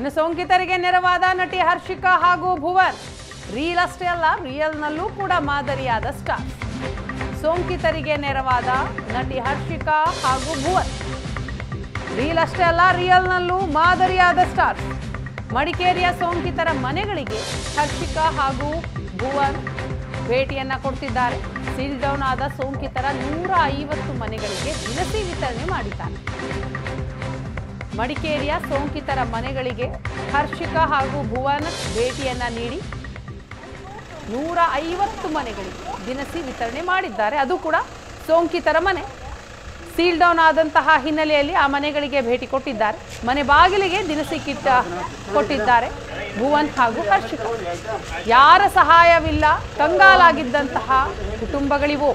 ಇನ್ನು ಸೋಂಕಿತರಿಗೆ ನೆರವಾದ ನಟಿ ಹರ್ಷಿಕಾ ಹಾಗೂ ಭುವನ್ ರೀಲ್ ಅಷ್ಟೇ ಅಲ್ಲ ರಿಯಲ್ನಲ್ಲೂ ಕೂಡ ಮಾದರಿಯಾದ ಸ್ಟಾರ್ ಸೋಂಕಿತರಿಗೆ ನೆರವಾದ ನಟಿ ಹರ್ಷಿಕಾ ಹಾಗೂ ಭುವನ್ ರೀಲ್ ಅಷ್ಟೇ ಅಲ್ಲ ರಿಯಲ್ನಲ್ಲೂ ಮಾದರಿಯಾದ ಸ್ಟಾರ್ ಮಡಿಕೇರಿಯ ಸೋಂಕಿತರ ಮನೆಗಳಿಗೆ ಹರ್ಷಿಕಾ ಹಾಗೂ ಭುವನ್ ಭೇಟಿಯನ್ನ ಕೊಡ್ತಿದ್ದಾರೆ ಸೀಲ್ ಡೌನ್ ಆದ ಸೋಂಕಿತರ ನೂರ ಐವತ್ತು ಮನೆಗಳಿಗೆ ದಿನಸಿ ವಿತರಣೆ ಮಾಡಿದ್ದಾರೆ ಮಡಿಕೇರಿಯ ಸೋಂಕಿತರ ಮನೆಗಳಿಗೆ ಹರ್ಷಿಕಾ ಹಾಗೂ ಭುವನ್ ಭೇಟಿಯನ್ನ ನೀಡಿ ನೂರ ಐವತ್ತು ಮನೆಗಳಿಗೆ ದಿನಸಿ ವಿತರಣೆ ಮಾಡಿದ್ದಾರೆ ಅದು ಕೂಡ ಸೋಂಕಿತರ ಮನೆ ಸೀಲ್ ಡೌನ್ ಆದಂತಹ ಹಿನ್ನೆಲೆಯಲ್ಲಿ ಆ ಮನೆಗಳಿಗೆ ಭೇಟಿ ಕೊಟ್ಟಿದ್ದಾರೆ ಮನೆ ಬಾಗಿಲಿಗೆ ದಿನಸಿ ಕಿಟ್ ಕೊಟ್ಟಿದ್ದಾರೆ ಭುವನ್ ಹಾಗೂ ಹರ್ಷಿಕಾ ಯಾರ ಸಹಾಯವಿಲ್ಲ ಕಂಗಾಲಾಗಿದ್ದಂತಹ ಕುಟುಂಬಗಳಿವು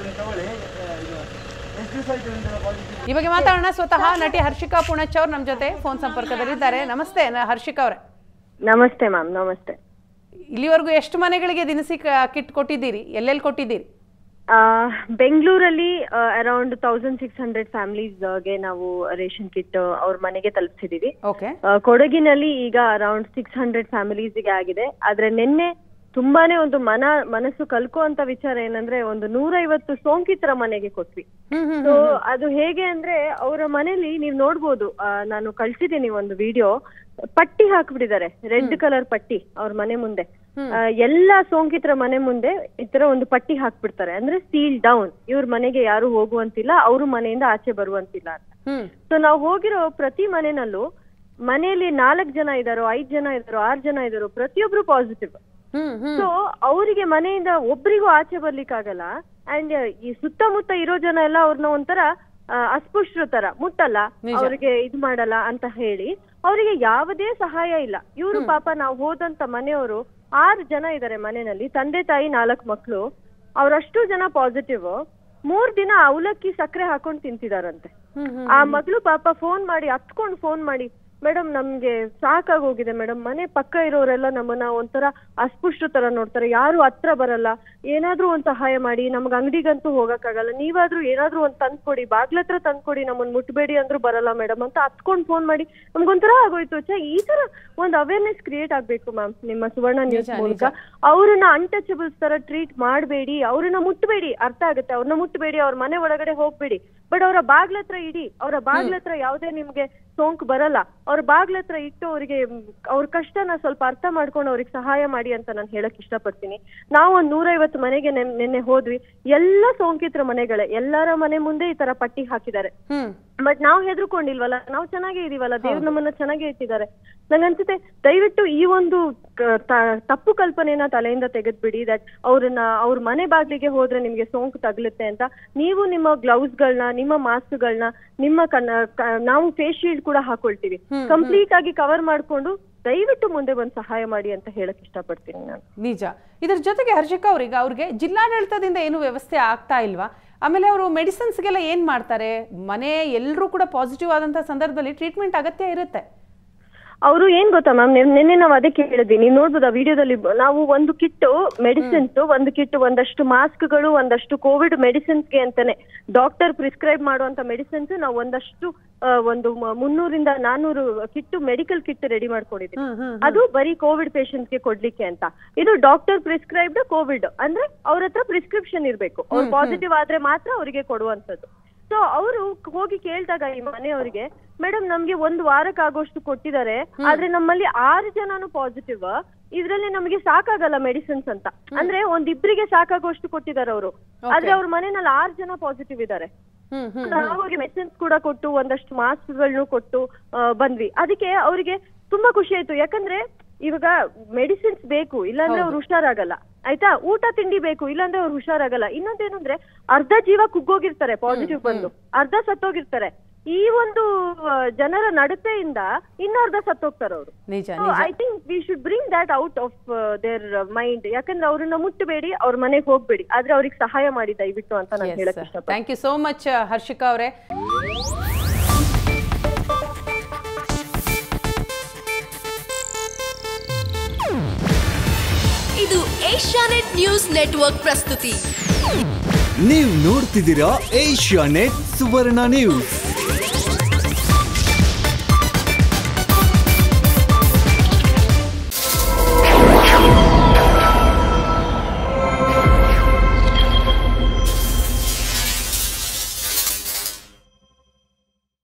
ಈ ಬಗ್ಗೆ ಮಾತಾಡೋಣ ಸ್ವತಃ ನಟಿ ಹರ್ಷಿಕಾ ಪುಣಚ್ ಅವ್ರು ನಮ್ಮ ಜೊತೆ ಫೋನ್ ಸಂಪರ್ಕದಲ್ಲಿದ್ದಾರೆ ನಮಸ್ತೆ ನ- ಹರ್ಷಿಕಾ ಅವರೇ ನಮಸ್ತೆ ಮ್ಯಾಮ್ ನಮಸ್ತೆ ಇಲ್ಲಿವರೆಗೂ ಎಷ್ಟು ಮನೆಗಳಿಗೆ ದಿನಸಿ ಕ- ಕಿಟ್ ಕೊಟ್ಟಿದ್ದೀರಿ ಎಲ್ಲೆಲ್ಲಿ ಕೊಟ್ಟಿದ್ದೀರಿ ಆ, ಬೆಂಗಳೂರಲ್ಲಿ ಅರೌಂಡ್ ತೌಸಂಡ್ ಸಿಕ್ಸ್ ಹಂಡ್ರೆಡ್ ಫ್ಯಾಮಿಲೀಸ್ಗೆ ನಾವು ರೇಷನ್ ಕಿಟ್ ಅವ್ರ ಮನೆಗೆ ತಲುಪಿಸಿದೀವಿ ಓಕೆ ಆ, ಕೊಡಗಿನಲ್ಲಿ ಈಗ ಅರೌಂಡ್ ಸಿಕ್ಸ್ ಹಂಡ್ರೆಡ್ ಫ್ಯಾಮಿಲೀಸ್ಗೆ ಆಗಿದೆ ಆದ್ರೆ ನಿನ್ನೆ ತುಂಬಾನೇ ಒಂದು ಮನ ಮನಸ್ಸು ಕಲ್ಕುವಂತ ವಿಚಾರ ಏನಂದ್ರೆ ಒಂದು ನೂರೈವತ್ತು ಸೋಂಕಿತರ ಮನೆಗೆ ಕೊಟ್ವಿ ಹ್ಮ್ ಹ್ಮ್ ಸೊ ಅದು ಹೇಗೆ ಅಂದ್ರೆ ಅವರ ಮನೇಲಿ ನೀವು ನೋಡ್ಬೋದು ಆ, ನಾನು ಕಳ್ಸಿದ್ದೀನಿ ಒಂದು ವಿಡಿಯೋ ಪಟ್ಟಿ ಹಾಕ್ಬಿಟ್ಟಿದ್ದಾರೆ ರೆಡ್ ಕಲರ್ ಪಟ್ಟಿ ಅವ್ರ ಮನೆ ಮುಂದೆ ಆ, ಎಲ್ಲ ಸೋಂಕಿತರ ಮನೆ ಮುಂದೆ ಈ ತರ ಒಂದು ಪಟ್ಟಿ ಹಾಕ್ಬಿಡ್ತಾರೆ ಅಂದ್ರೆ ಸೀಲ್ ಡೌನ್ ಇವ್ರ ಮನೆಗೆ ಯಾರು ಹೋಗುವಂತಿಲ್ಲ ಅವ್ರ ಮನೆಯಿಂದ ಆಚೆ ಬರುವಂತಿಲ್ಲ ಅಂತ ಹ್ಮ್ ಸೊ ನಾವು ಹೋಗಿರೋ ಪ್ರತಿ ಮನೆನಲ್ಲೂ ಮನೆಯಲ್ಲಿ ನಾಲ್ಕು ಜನ ಇದಾರೋ ಐದ್ ಜನ ಇದಾರೋ ಆರ್ ಜನ ಇದಾರೋ ಪ್ರತಿಯೊಬ್ರು ಪಾಸಿಟಿವ್ ಹ್ಮ್ ಹ್ಮ್ ಸೊ ಅವರಿಗೆ ಮನೆಯಿಂದ ಒಬ್ರಿಗೂ ಆಚೆ ಬರ್ಲಿಕ್ಕಾಗಲ್ಲ ಅಂಡ್ ಈ ಸುತ್ತಮುತ್ತ ಇರೋ ಜನ ಎಲ್ಲ ಅವ್ರನ್ನ ಒಂಥರ ಆ, ಅಸ್ಪೃಶ್ಯರ ತರ ಮುಟ್ಟಲ್ಲ ಅವ್ರಿಗೆ ಇದು ಮಾಡಲ್ಲ ಅಂತ ಹೇಳಿ ಅವರಿಗೆ ಯಾವುದೇ ಸಹಾಯ ಇಲ್ಲ ಇವರು ಪಾಪ ನಾವು ಹೋದಂತ ಮನೆಯವರು ಆರು ಜನ ಇದಾರೆ ಮನೆಯಲ್ಲಿ ತಂದೆ ತಾಯಿ ನಾಲ್ಕು ಮಕ್ಳು ಅವರಷ್ಟು ಜನ ಪಾಸಿಟಿವ್ ಮೂರ್ ದಿನ ಅವಲಕ್ಕಿ ಸಕ್ಕರೆ ಹಾಕೊಂಡು ತಿಂತಿದಾರಂತೆ ಹ್ಮ್ ಹ್ಮ್ ಆ ಮಗಳು ಪಾಪ ಫೋನ್ ಮಾಡಿ ಹತ್ಕೊಂಡು ಫೋನ್ ಮಾಡಿ ಮೇಡಮ್ ನಮ್ಗೆ ಸಾಕಾಗ್ ಹೋಗಿದೆ ಮೇಡಮ್ ಮನೆ ಪಕ್ಕ ಇರೋರೆಲ್ಲ ನಮ್ಮನ್ನ ಒಂಥರ ಅಸ್ಪೃಶ್ಯ ತರ ನೋಡ್ತಾರೆ ಯಾರು ಹತ್ರ ಬರಲ್ಲ ಏನಾದ್ರೂ ಒಂದ್ ಸಹಾಯ ಮಾಡಿ ನಮ್ಗ್ ಅಂಗಡಿಗಂತೂ ಹೋಗಕ್ಕಾಗಲ್ಲ ನೀವಾದ್ರೂ ಏನಾದ್ರೂ ಒಂದ್ ತಂದ್ಕೊಡಿ ಬಾಗ್ಲತ್ರ ತಂದ್ಕೊಡಿ ನಮ್ಮನ್ ಮುಟ್ಬೇಡಿ ಅಂದ್ರೂ ಬರಲ್ಲ ಮೇಡಮ್ ಅಂತ ಹತ್ಕೊಂಡ್ ಫೋನ್ ಮಾಡಿ ನಮ್ಗೊಂಥರ ಆಗೋಯ್ತು ಛೆ ಈ ತರ ಒಂದ್ ಅವೇರ್ನೆಸ್ ಕ್ರಿಯೇಟ್ ಆಗ್ಬೇಕು ಮ್ಯಾಮ್ ನಿಮ್ಮ ಸುವರ್ಣ ನ್ಯೂಸ್ ಮೂಲಕ ಅವ್ರನ್ನ ಅನ್ಟಚಬಲ್ಸ್ ತರ ಟ್ರೀಟ್ ಮಾಡಬೇಡಿ ಅವ್ರನ್ನ ಮುಟ್ಬೇಡಿ ಅರ್ಥ ಆಗುತ್ತೆ ಅವ್ರನ್ನ ಮುಟ್ಬೇಡಿ ಅವ್ರ ಮನೆ ಒಳಗಡೆ ಹೋಗ್ಬೇಡಿ ಬಟ್ ಅವರ ಬಾಗ್ಲತ್ರ ಇಡಿ ಅವರ ಬಾಗ್ಲತ್ರ ಯಾವುದೇ ನಿಮ್ಗೆ ಸೋಂಕು ಬರಲ್ಲ ಅವ್ರ ಬಾಗ್ಲತ್ರ ಇಟ್ಟು ಅವರಿಗೆ ಅವ್ರ ಕಷ್ಟನ ಸ್ವಲ್ಪ ಅರ್ಥ ಮಾಡ್ಕೊಂಡು ಅವ್ರಿಗೆ ಸಹಾಯ ಮಾಡಿ ಅಂತ ನಾನು ಹೇಳಕ್ ಇಷ್ಟಪಡ್ತೀನಿ ನಾವು ಒಂದ್ ನೂರೈವತ್ತು ಮನೆಗೆ ನೆನ್- ನಿನ್ನೆ ಹೋದ್ವಿ ಎಲ್ಲ ಸೋಂಕಿತರ ಮನೆಗಳೇ ಎಲ್ಲರ ಮನೆ ಮುಂದೆ ಈ ತರ ಪಟ್ಟಿ ಹಾಕಿದ್ದಾರೆ ಹ್ಮ್ ಬಟ್ ನಾವು ಹೆದರ್ಕೊಂಡಿಲ್ವಲ್ಲ ನಾವು ಚೆನ್ನಾಗೇ ಇದೀವಲ್ಲ ದೇವ್ರು ನಮ್ಮನ್ನ ಚೆನ್ನಾಗೇ ಇಟ್ಟಿದ್ದಾರೆ ನಂಗನ್ಸುತ್ತೆ ದಯವಿಟ್ಟು ಈ ಒಂದು ಕ- ತ- ತಪ್ಪು ಕಲ್ಪನೆನ ತಲೆಯಿಂದ ತೆಗೆದ್ಬಿಡಿ ದಟ್ ಅವ್ರನ್ನ ಅವ್ರ ಮನೆ ಬಾಗ್ಲಿಗೆ ಹೋದ್ರೆ ನಿಮ್ಗೆ ಸೋಂಕು ತಗಲುತ್ತೆ ಅಂತ ನೀವು ನಿಮ್ಮ ಗ್ಲೌಸ್ಗಳನ್ನ ನಿಮ್ಮ ಮಾಸ್ಕ್ಗಳನ್ನ ನಿಮ್ಮ ಕಣ್ಣ ಕ- ನಾವು ಫೇಸ್ ಶೀಲ್ಡ್ ಕೂಡ ಹಾಕೊಳ್ತೀವಿ ಕಂಪ್ಲೀಟ್ ಆಗಿ ಕವರ್ ಮಾಡ್ಕೊಂಡು ದಯವಿಟ್ಟು ಮುಂದೆ ಬಂದು ಸಹಾಯ ಮಾಡಿ ಅಂತ ಹೇಳಕ್ ಇಷ್ಟಪಡ್ತೀನಿ ನಾನು ನಿಜ ಇದ್ರ ಜೊತೆಗೆ ಹರ್ಷಿಕಾ ಅವ್ರಿಗೆ ಅವ್ರಿಗೆ ಜಿಲ್ಲಾಡಳಿತದಿಂದ ಏನು ವ್ಯವಸ್ಥೆ ಆಗ್ತಾ ಇಲ್ವಾ ಆಮೇಲೆ ಅವರು ಮೆಡಿಸಿನ್ಸ್ಗೆಲ್ಲ ಏನು ಮಾಡ್ತಾರೆ ಮನೆ ಎಲ್ಲರೂ ಕೂಡ ಪಾಸಿಟಿವ್ ಆದಂಥ ಸಂದರ್ಭದಲ್ಲಿ ಟ್ರೀಟ್ಮೆಂಟ್ ಅಗತ್ಯ ಇರುತ್ತೆ ಅವರು ಏನ್ ಗೊತ್ತಾ ಮ್ಯಾಮ್ ನಿನ್ನೆ ನಾವು ಅದಕ್ಕೆ ಹೇಳಿದ್ವಿ ನೀವು ನೋಡ್ಬೋದು ಆ ವಿಡಿಯೋದಲ್ಲಿ ನಾವು ಒಂದು ಕಿಟ್ಟು ಮೆಡಿಸಿನ್ಸ್ ಒಂದು ಕಿಟ್ ಒಂದಷ್ಟು ಮಾಸ್ಕ್ಗಳು ಒಂದಷ್ಟು ಕೋವಿಡ್ ಮೆಡಿಸಿನ್ಸ್ಗೆ ಅಂತಾನೆ ಡಾಕ್ಟರ್ ಪ್ರಿಸ್ಕ್ರೈಬ್ ಮಾಡುವಂತ ಮೆಡಿಸಿನ್ಸ್ ನಾವು ಒಂದಷ್ಟು ಆ, ಒಂದು ಮ- ಮುನ್ನೂರಿಂದ ನಾನೂರು ಕಿಟ್ಟು ಮೆಡಿಕಲ್ ಕಿಟ್ ರೆಡಿ ಮಾಡ್ಕೊಂಡಿದ್ವಿ ಹ್ಮ್ ಹ್ಮ್ ಅದು ಬರೀ ಕೋವಿಡ್ ಗೆ ಕೊಡ್ಲಿಕ್ಕೆ ಅಂತ ಇದು ಡಾಕ್ಟರ್ ಪ್ರಿಸ್ಕ್ರೈಬ್ಡ್ ಕೋವಿಡ್ ಅಂದ್ರೆ ಅವ್ರ ಹತ್ರ ಪ್ರಿಸ್ಕ್ರಿಪ್ಷನ್ ಇರ್ಬೇಕು ಅವ್ರು ಪಾಸಿಟಿವ್ ಆದ್ರೆ ಮಾತ್ರ ಅವರಿಗೆ ಕೊಡುವಂತದ್ದು ಸೊ ಅವರು ಹೋಗಿ ಕೇಳಿದಾಗ ಈ ಮನೆಯವರಿಗೆ ಮೇಡಮ್ ನಮ್ಗೆ ಒಂದು ವಾರಕ್ಕಾಗೋಷ್ಟು ಕೊಟ್ಟಿದ್ದಾರೆ ಆದ್ರೆ ನಮ್ಮಲ್ಲಿ ಆರು ಜನನು ಪಾಸಿಟಿವ್ ಇದ್ರಲ್ಲಿ ನಮಗೆ ಸಾಕಾಗಲ್ಲ ಮೆಡಿಸಿನ್ಸ್ ಅಂತ ಅಂದ್ರೆ ಒಂದಿಬ್ರಿಗೆ ಸಾಕಾಗೋಷ್ಟು ಕೊಟ್ಟಿದ್ದಾರೆ ಅವರು ಆದ್ರೆ ಅವ್ರ ಮನೆಯಲ್ಲಿ ಆರು ಜನ ಪಾಸಿಟಿವ್ ಇದ್ದಾರೆ ಹ್ಮ್ ಹ್ಮ್ ನಾವು ಅವ್ರಿಗೆ ಮೆಡಿಸಿನ್ಸ್ ಕೂಡ ಕೊಟ್ಟು ಒಂದಷ್ಟು ಮಾಸ್ಕ್ಗಳನ್ನು ಕೊಟ್ಟು ಆ, ಬಂದ್ವಿ ಅದಕ್ಕೆ ಅವರಿಗೆ ತುಂಬಾ ಖುಷಿ ಆಯ್ತು ಯಾಕಂದ್ರೆ ಇವಾಗ ಮೆಡಿಸಿನ್ಸ್ ಬೇಕು ಇಲ್ಲಾಂದ್ರೆ ಅವ್ರು ಹುಷಾರಾಗಲ್ಲ ಆಯ್ತಾ ಊಟ ತಿಂಡಿ ಬೇಕು ಇಲ್ಲಾಂದ್ರೆ ಅವ್ರು ಹುಷಾರಾಗಲ್ಲ ಇನ್ನೊಂದೇನು ಅಂದ್ರೆ ಅರ್ಧ ಜೀವ ಕುಗ್ಗೋಗಿರ್ತಾರೆ ಪಾಸಿಟಿವ್ ಬಂದು ಅರ್ಧ ಸತ್ತೋಗಿರ್ತಾರೆ ಈ ಒಂದು ಆ, ಜನರ ನಡತೆಯಿಂದ ಇನ್ನರ್ಧ ಸತ್ತೋಗ್ತಾರೆ ಅವರು ನಿಜ I think we should bring that out of their mind ಯಾಕಂದ್ರೆ ಅವ್ರನ್ನ ಮುಟ್ಟಬೇಡಿ ಅವ್ರ ಮನೆಗೆ ಹೋಗ್ಬೇಡಿ ಆದ್ರೆ ಅವ್ರಿಗೆ ಸಹಾಯ ಮಾಡಿ ದಯವಿಟ್ಟು ಅಂತ ನಾನು ಹೇಳಕ್ ಇಷ್ಟಪಡ್ತೀನಿ thank you so much Harshika ಅವರೇ ಇದು ಏಷ್ಯಾನೆಟ್ ನ್ಯೂಸ್ ನೆಟ್ವರ್ಕ್ ಪ್ರಸ್ತುತಿ ನೀವು ನೋಡ್ತಿದ್ದೀರಾ ಏಷ್ಯಾ ನೆಟ್ ಸುವರ್ಣ ನ್ಯೂಸ್